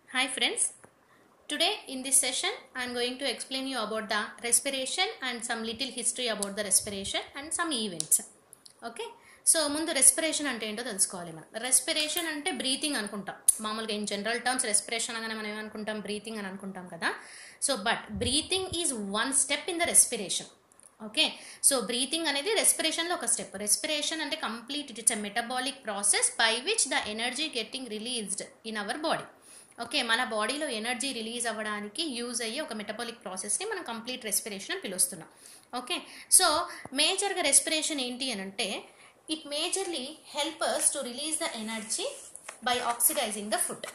Hi friends. Today in this session I am going to explain you about the respiration and some little history about the respiration and some events. Okay so ముందు respiration అంటే ఏంటో తెలుసుకోవాలి మనం respiration అంటే breathing అనుకుంటాం మామూలుగా in general terms respiration అనగానే మనం ఏమనుకుంటాం బ్రీతింగ్ అని అనుకుంటాం కదా so but breathing is one step in the respiration okay so breathing అనేది రెస్పిరేషన్లో ఒక స్టెప్ రెస్పిరేషన్ అంటే complete it's a metabolic process by which the energy getting released in our body okay మన బాడీలో ఎనర్జీ రిలీజ్ అవ్వడానికి use అయ్యే ఒక metabolic ప్రాసెస్ని మనం కంప్లీట్ రెస్పిరేషన్ అని పిలుస్తున్నాం ఓకే సో మేజర్గా రెస్పిరేషన్ ఏంటి అని అంటే it majorly helpers to release the energy by oxidizing the food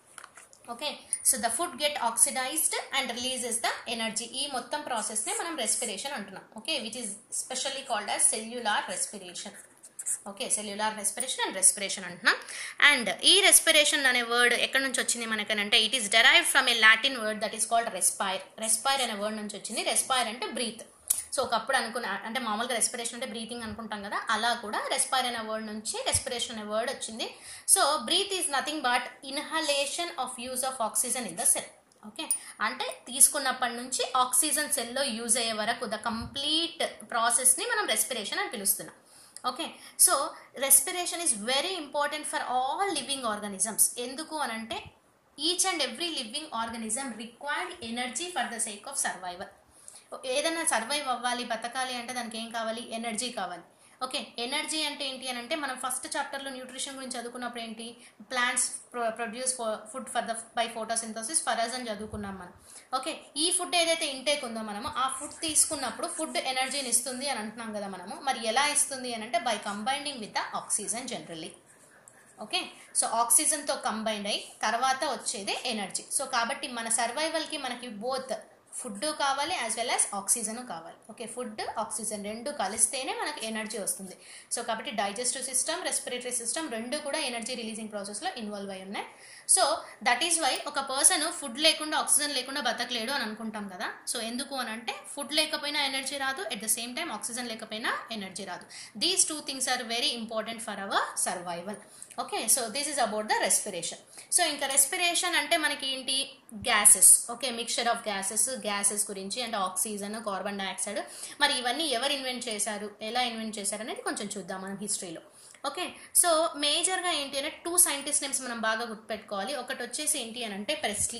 okay so the food get oxidized and releases the energy ఈ మొత్తం ప్రాసెస్నే మనం రెస్పిరేషన్ అంటున్నాం okay which is specially called as cellular respiration okay cellular respiration and respiration అంటున్నాం and ఈ respiration అనే word ఎక్కడి నుంచి వచ్చింది మనకనంటే it is derive from a Latin word that is called respire respire అనే వర్డ్ నుంచి వచ్చింది రెస్పైర్ అంటే బ్రీత్ సో ఒకప్పుడు అనుకున్న అంటే మామూలుగా రెస్పిరేషన్ అంటే బ్రీతింగ్ అనుకుంటాం కదా అలా కూడా రెస్పైర్ అనే వర్డ్ నుంచి రెస్పిరేషన్ అనే వర్డ్ వచ్చింది so breath is nothing but inhalation of use of oxygen in the cell okay అంటే తీసుకున్నప్పటి నుంచి ఆక్సిజన్ సెల్లో యూజ్ అయ్యే వరకు ద కంప్లీట్ ప్రాసెస్ని మనం రెస్పిరేషన్ అని పిలుస్తున్నాం okay so respiration is very important for all living organisms ఎందుకు అని అంటే each and every living organism required energy for the sake of survival ఏదైనా సర్వైవ్ అవ్వాలి బతకాలి అంటే దానికి ఏం కావాలి ఎనర్జీ కావాలి ఓకే ఎనర్జీ అంటే ఏంటి అని అంటే మనం ఫస్ట్ చాప్టర్లో న్యూట్రిషన్ గురించి చదువుకున్నప్పుడు ఏంటి plants produce food for the by photosynthesis ఫరజ్ అని చదువుకున్నాం మనం ఓకే ఈ ఫుడ్ ఏదైతే ఇంటేక్ ఉందో మనము ఆ ఫుడ్ తీసుకున్నప్పుడు ఫుడ్ ఎనర్జీని ఇస్తుంది అని అంటున్నాం కదా మనము మరి ఎలా ఇస్తుంది అని అంటే by combining with the oxygen generally okay so ఆక్సిజన్తో కంబైండ్ అయ్యి తర్వాత వచ్చేదే ఎనర్జీ సో కాబట్టి మన సర్వైవల్కి మనకి బోత్ ఫుడ్ కావాలి యాజ్ వెల్ యాజ్ ఆక్సిజన్ కావాలి ఓకే ఫుడ్ ఆక్సిజన్ రెండు కలిస్తేనే మనకి ఎనర్జీ వస్తుంది సో కాబట్టి డైజెస్టివ్ సిస్టమ్ రెస్పిరేటరీ సిస్టమ్ రెండు కూడా ఎనర్జీ రిలీజింగ్ ప్రాసెస్లో ఇన్వాల్వ్ అయి ఉన్నాయి సో దట్ ఈస్ వై ఒక పర్సన్ ఫుడ్ లేకుండా ఆక్సిజన్ లేకుండా బతకలేడు అని అనుకుంటాం కదా సో ఎందుకు అని అంటే ఫుడ్ లేకపోయినా ఎనర్జీ రాదు at the same time oxygen లేకపోయినా ఎనర్జీ రాదు these two things are very important for our survival okay so this is about the respiration so ఇంకా రెస్పిరేషన్ అంటే మనకి ఏంటి gases okay mixture of gases gases గురించి అంటే oxygen carbon dioxide మరి ఇవన్నీ ఎవరు ఇన్వెంట్ చేశారు ఎలా ఇన్వెంట్ చేశారు అనేది కొంచెం చూద్దాం మనం హిస్టరీలో ఓకే సో మేజర్గా ఏంటి అంటే టూ సైంటిస్ట్ నేమ్స్ మనం బాగా గుర్తుపెట్టుకోవాలి ఒకటి వచ్చేసి ఏంటి అని అంటే Priestley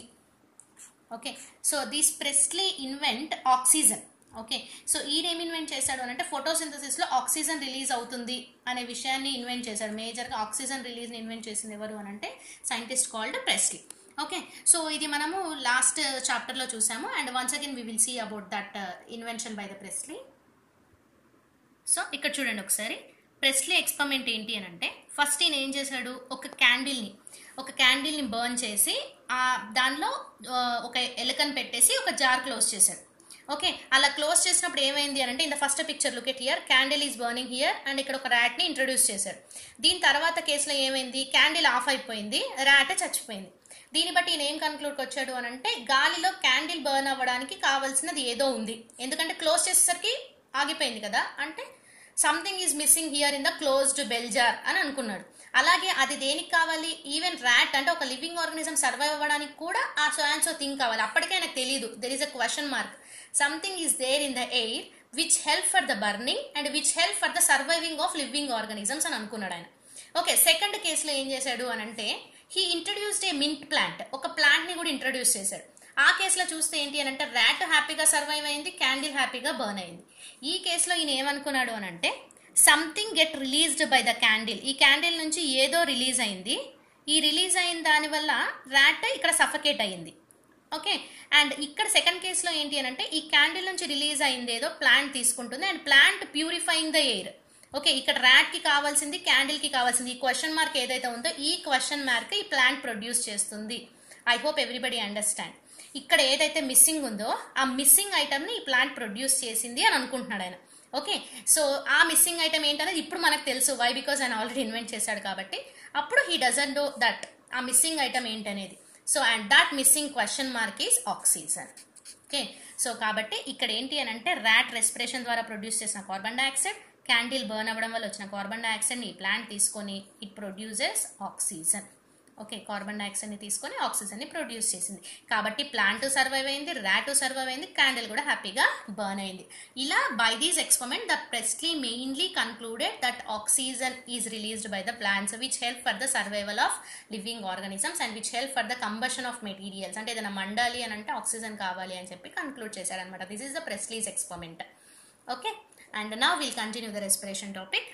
okay so this Priestley invent oxygen okay so ఈయన ఇన్వెంట్ చేశాడు అని అంటే ఫోటోసింథసిస్లో ఆక్సిజన్ రిలీజ్ అవుతుంది అనే విషయాన్ని ఇన్వెంట్ చేశాడు మేజర్గా ఆక్సిజన్ రిలీజ్ని ఇన్వెంట్ చేసింది ఎవరు అని అంటే scientist called Priestley okay so ఇది మనము లాస్ట్ చాప్టర్లో చూసాము and once again we will see about that invention by the Priestley so ఇక్కడ చూడండి ఒకసారి ప్రెస్లీ ఎక్స్పెరిమెంట్ ఏంటి అని అంటే ఫస్ట్ ఈయన ఏం చేశాడు ఒక క్యాండిల్ని ఒక క్యాండిల్ని బర్న్ చేసి దానిలో ఒక ఎలుకను పెట్టేసి ఒక జార్ క్లోజ్ చేశాడు ఓకే అలా క్లోజ్ చేసినప్పుడు ఏమైంది అని అంటే in the first picture look at here candle is burning here and ఇక్కడ ఒక ర్యాట్ని ఇంట్రొడ్యూస్ చేశారు దీని తర్వాత కేసులో ఏమైంది క్యాండిల్ ఆఫ్ అయిపోయింది ర్యాట్ చచ్చిపోయింది దీన్ని బట్టి ఈయన ఏం కన్క్లూడ్కి వచ్చాడు అని అంటే గాలిలో క్యాండిల్ బర్న్ అవ్వడానికి కావాల్సినది ఏదో ఉంది ఎందుకంటే క్లోజ్ చేసేసరికి ఆగిపోయింది కదా అంటే something is missing here in the closed bell jar అని అనుకున్నాడు అలాగే అది దేనికి కావాలి ఈవెన్ ర్యాట్ అంటే ఒక లివింగ్ ఆర్గనిజం సర్వైవ్ అవ్వడానికి కూడా ఆ సో అండ్ సో థింగ్ కావాలి అప్పటికే నాకు తెలియదు there is a question mark something is there in the air which help for the burning and which help for the surviving of living organisms అని అనుకున్నాడు ఆయన ఓకే సెకండ్ కేసులో ఏం చేశాడు అని అంటే he introduced a mint plant ఒక ప్లాంట్ని కూడా ఇంట్రడ్యూస్ చేశాడు ఆ కేసులో చూస్తే ఏంటి అని అంటే ర్యాట్ హ్యాపీగా సర్వైవ్ అయింది క్యాండిల్ హ్యాపీగా బర్న్ అయింది ఈ కేసులో ఈయన ఏమనుకున్నాడు అని అంటే something get released by the candle ఈ క్యాండిల్ నుంచి ఏదో రిలీజ్ అయింది ఈ రిలీజ్ అయిన దానివల్ల ర్యాట్ ఇక్కడ సఫకేట్ అయింది ఓకే అండ్ ఇక్కడ సెకండ్ కేసులో ఏంటి అని అంటే ఈ క్యాండిల్ నుంచి రిలీజ్ అయింది ఏదో ప్లాంట్ తీసుకుంటుంది and plant purifying the air okay ఇక్కడ ర్యాట్కి కావాల్సింది క్యాండిల్కి కావాల్సింది ఈ క్వశ్చన్ మార్క్ ఏదైతే ఉందో ఈ క్వశ్చన్ మార్క్ ఈ ప్లాంట్ ప్రొడ్యూస్ చేస్తుంది ఐ హోప్ ఎవ్రీబడి అండర్స్టాండ్ ఇక్కడ ఏదైతే మిస్సింగ్ ఉందో ఆ మిస్సింగ్ ఐటమ్ని ఈ ప్లాంట్ ప్రొడ్యూస్ చేసింది అని అనుకుంటున్నాడు ఆయన ఓకే సో ఆ మిస్సింగ్ ఐటమ్ ఏంటనేది ఇప్పుడు మనకు తెలుసు వై బికాజ్ ఆయన ఆల్రెడీ ఇన్వెంట్ చేశాడు కాబట్టి అప్పుడు హీ డజన్ డో దట్ ఆ మిస్సింగ్ ఐటమ్ ఏంటనేది so and that missing question mark is oxygen okay so కాబట్టి ఇక్కడ ఏంటి అని అంటే ర్యాట్ రెస్పిరేషన్ ద్వారా ప్రొడ్యూస్ చేసిన కార్బన్ డైఆక్సైడ్ క్యాండిల్ బర్న్ అవ్వడం వల్ల వచ్చిన కార్బన్ డైఆక్సైడ్ని ఈ ప్లాంట్ తీసుకొని it produces oxygen okay carbon డైఆక్సైడ్ని తీసుకొని ఆక్సిజన్ని ప్రొడ్యూస్ చేసింది కాబట్టి ప్లాంట్ సర్వైవ్ అయింది ర్యాట్ సర్వైవ్ అయింది క్యాండిల్ కూడా హ్యాపీగా బర్న్ అయింది ఇలా by these experiment the Priestley mainly concluded that oxygen is released by the plants which help for the survival of living organisms and which help for the combustion of materials అంటే ఏదైనా మండాలి అని అంటే oxygen కావాలి అని చెప్పి conclude చేశారనమాట this is the Priestley's experiment okay and నా will continue the respiration topic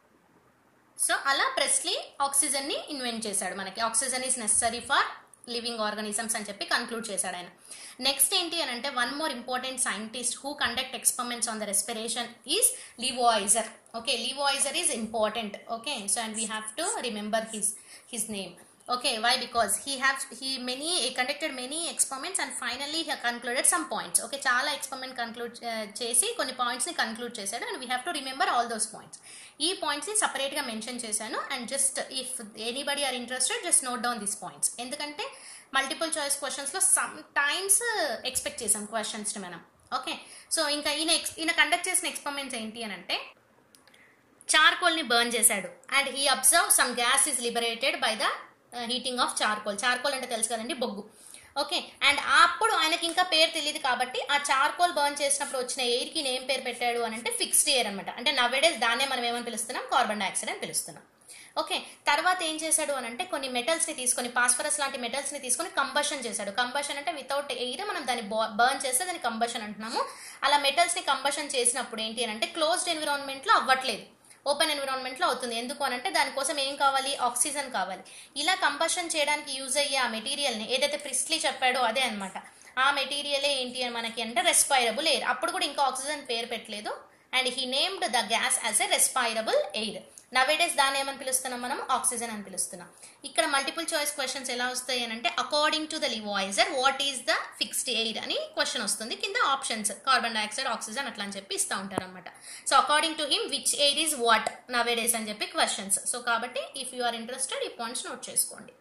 so అలా ప్రెస్లీ ఆక్సిజన్ ని ఇన్వెంట్ చేశాడు మనకి oxygen is necessary for living organisms అని చెప్పి కన్క్లూడ్ చేశాడు ఆయన నెక్స్ట్ ఏంటి అని అంటే one more important scientist who conduct experiments on the respiration is Lavoisier okay Lavoisier is important okay so and we have to remember his his name okay why because he have he many he conducted many experiments and finally he concluded some points okay చాలా experiment conclude చేసి కొన్ని points ని conclude చేశాడు and we have to remember all those points ఈ points ని separate గా mention చేశాను and just if anybody are interested just note down this points ఎందుకంటే మల్టిపుల్ చాయిస్ క్వశ్చన్స్ లో సమ్ టైమ్స్ ఎక్స్పెక్ట్ చేసాం క్వశ్చన్స్ ని మనం ఓకే సో ఇంకా ఈయన ex- ఈయన కండక్ట్ చేసిన ఎక్స్పెరిమెంట్స్ ఏంటి అని అంటే చార్కోల్ ని బర్న్ చేశాడు and he observe some gas is liberated by the heating of charcoal charcoal అంటే తెలుసు కదండి బొగ్గు ఓకే అండ్ అప్పుడు ఆయనకి ఇంకా పేరు తెలియదు కాబట్టి ఆ చార్కోల్ బర్న్ చేసినప్పుడు వచ్చిన ఎయిర్ కి ఏం పేరు పెట్టాడు అని అంటే ఫిక్స్డ్ ఎయిర్ అనమాట అంటే నవ్వేడేస్ దాన్నే మనం ఏమని పిలుస్తున్నాం కార్బన్ డైఆక్సైడ్ అని పిలుస్తున్నాం ఓకే తర్వాత ఏం చేశాడు అని అంటే కొన్ని మెటల్స్ ని తీసుకొని పాస్ఫరస్ లాంటి మెటల్స్ ని తీసుకొని కంబషన్ చేశాడు కంబషన్ అంటే వితౌట్ ఎయిర్ మనం దాన్ని బర్న్ చేస్తే దాన్ని కంబషన్ అంటున్నాము అలా మెటల్స్ ని కంబషన్ చేసినప్పుడు ఏంటి అని అంటే క్లోజ్డ్ ఎన్విరాన్మెంట్ లో అవ్వట్లేదు ఓపెన్ ఎన్విరాన్మెంట్ లో అవుతుంది ఎందుకు అని అంటే దానికోసం ఏం కావాలి ఆక్సిజన్ కావాలి ఇలా కంబషన్ చేయడానికి యూజ్ అయ్యే ఆ మెటీరియల్ ని ఏదైతే ప్రిస్లీ చెప్పాడో అదే అన్నమాట ఆ మెటీరియలే ఏంటి అని మనకి అంటే రెస్పైరబుల్ ఎయిర్ అప్పుడు కూడా ఇంకా ఆక్సిజన్ పేరు పెట్టలేదు and he named the gas as a respirable air nowadays దాన్ని ఏమని పిలుస్తున్నాం మనం ఆక్సిజన్ అని పిలుస్తున్నాం ఇక్కడ మల్టిపుల్ చాయిస్ క్వశ్చన్స్ ఎలా వస్తాయి అని అంటే according to the Lavoisier what is the fixed air అని క్వశ్చన్ వస్తుంది కింద ఆప్షన్స్ కార్బన్ డైఆక్సైడ్ ఆక్సిజన్ అట్లా అని చెప్పి ఇస్తూ ఉంటారు అనమాట so according to him which air is what nowadays అని చెప్పి క్వశ్చన్స్ సో కాబట్టి ఇఫ్ యు ఆర్ ఇంట్రెస్టెడ్ ఈ పాయింట్స్ నోట్ చేసుకోండి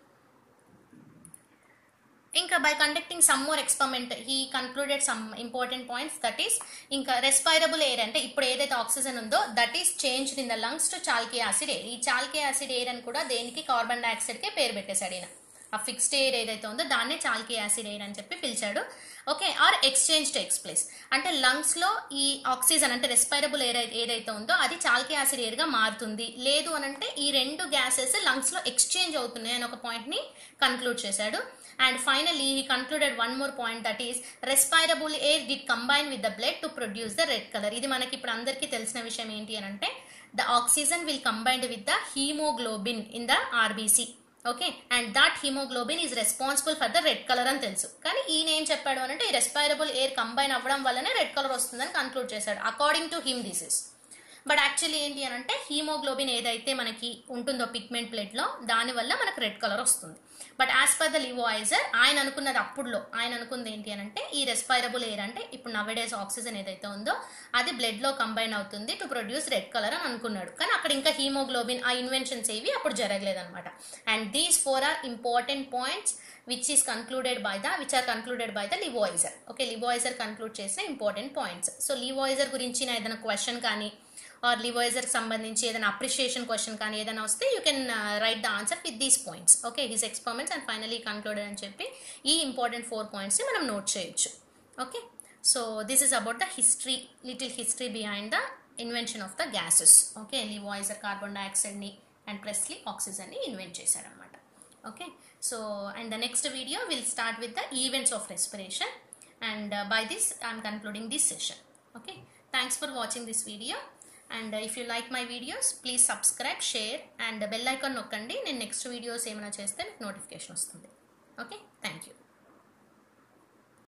ఇంకా by conducting some more experiment he concluded some important points that is ఇంకా రెస్పైరబుల్ ఎయిర్ అంటే ఇప్పుడు ఏదైతే ఆక్సిజన్ ఉందో that is change in the lungs to chalky acid air ఈ chalky acid air అని కూడా దేనికి కార్బన్ డైఆక్సైడ్ కే పేరు పెట్టేశాడు ఈయన ఆ ఫిక్స్డ్ ఎయిర్ ఏదైతే ఉందో దాన్నే చాల్కే యాసిడ్ ఎయిర్ అని చెప్పి పిలిచాడు okay or exchange takes place అంటే లంగ్స్ లో ఈ ఆక్సిజన్ అంటే రెస్పైరబుల్ ఎయిర్ ఏదైతే ఉందో అది చాల్కే యాసిడ్ ఎయిర్ గా మారుతుంది లేదు అని అంటే ఈ రెండు గ్యాసెస్ లంగ్స్ లో ఎక్స్చేంజ్ అవుతున్నాయి అని ఒక పాయింట్ ని కన్క్లూడ్ చేశాడు and finally he concluded one more point that is respirable air did combine with the blood to produce the red colour ఇది మనకి ఇప్పుడు అందరికీ తెలిసిన విషయం ఏంటి అని అంటే the oxygen will combined with the haemoglobin in the RBC okay and that haemoglobin is responsible for the red colour అని తెలుసు కానీ ఈయన ఏం చెప్పాడు అని అంటే ఈ రెస్పైరబుల్ ఎయిర్ కంబైన్ అవ్వడం వల్లనే రెడ్ కలర్ వస్తుందని కన్క్లూడ్ చేశాడు according to him this is but actually ఏంటి అని అంటే హీమోగ్లోబిన్ ఏదైతే మనకి ఉంటుందో పిగ్మెంట్ ప్లేట్ లో దాని వల్ల మనకు రెడ్ కలర్ వస్తుంది but as per the Lavoisier ఆయన అనుకున్నది అప్పుడులో ఆయన అనుకుంది ఏంటి అని అంటే ఈ రెస్పైరబుల్ ఎయిర్ అంటే ఇప్పుడు నవడేస్ ఆక్సిజన్ ఏదైతే ఉందో అది బ్లడ్ లో కంబైన్ అవుతుంది టు ప్రొడ్యూస్ రెడ్ కలర్ అని అనుకున్నాడు కానీ అక్కడ ఇంకా హీమోగ్లోబిన్ ఆ ఇన్వెన్షన్స్ ఏవి అప్పుడు జరగలేదన్నమాట and these four are important points which is concluded by the which are concluded by the Lavoisier okay Lavoisier conclude చేసిన ఇంపార్టెంట్ పాయింట్స్ సో లివోయిజర్ గురించి ఏదైనా క్వశ్చన్ కానీ ఆర్ లివోయిజర్ సంబంధించి ఏదైనా అప్రిషియేషన్ క్వశ్చన్ కానీ ఏదైనా వస్తే you can write the answer with these points okay his experiments and finally concluded అని చెప్పి ఈ ఇంపార్టెంట్ ఫోర్ పాయింట్స్ని మనం నోట్ చేయొచ్చు okay so this is about the history little history behind the invention of the gases okay Lavoisier carbon డైఆక్సైడ్ని and Priestley ఆక్సిజన్ని invent చేశారనమాట okay so and the next video will start with the events of respiration and by this I'm concluding this session okay thanks for watching this video and if you like my videos please subscribe share and bell icon నొక్కండి నేను next videos ఏమైనా చేస్తే మీకు notification వస్తుంది okay thank you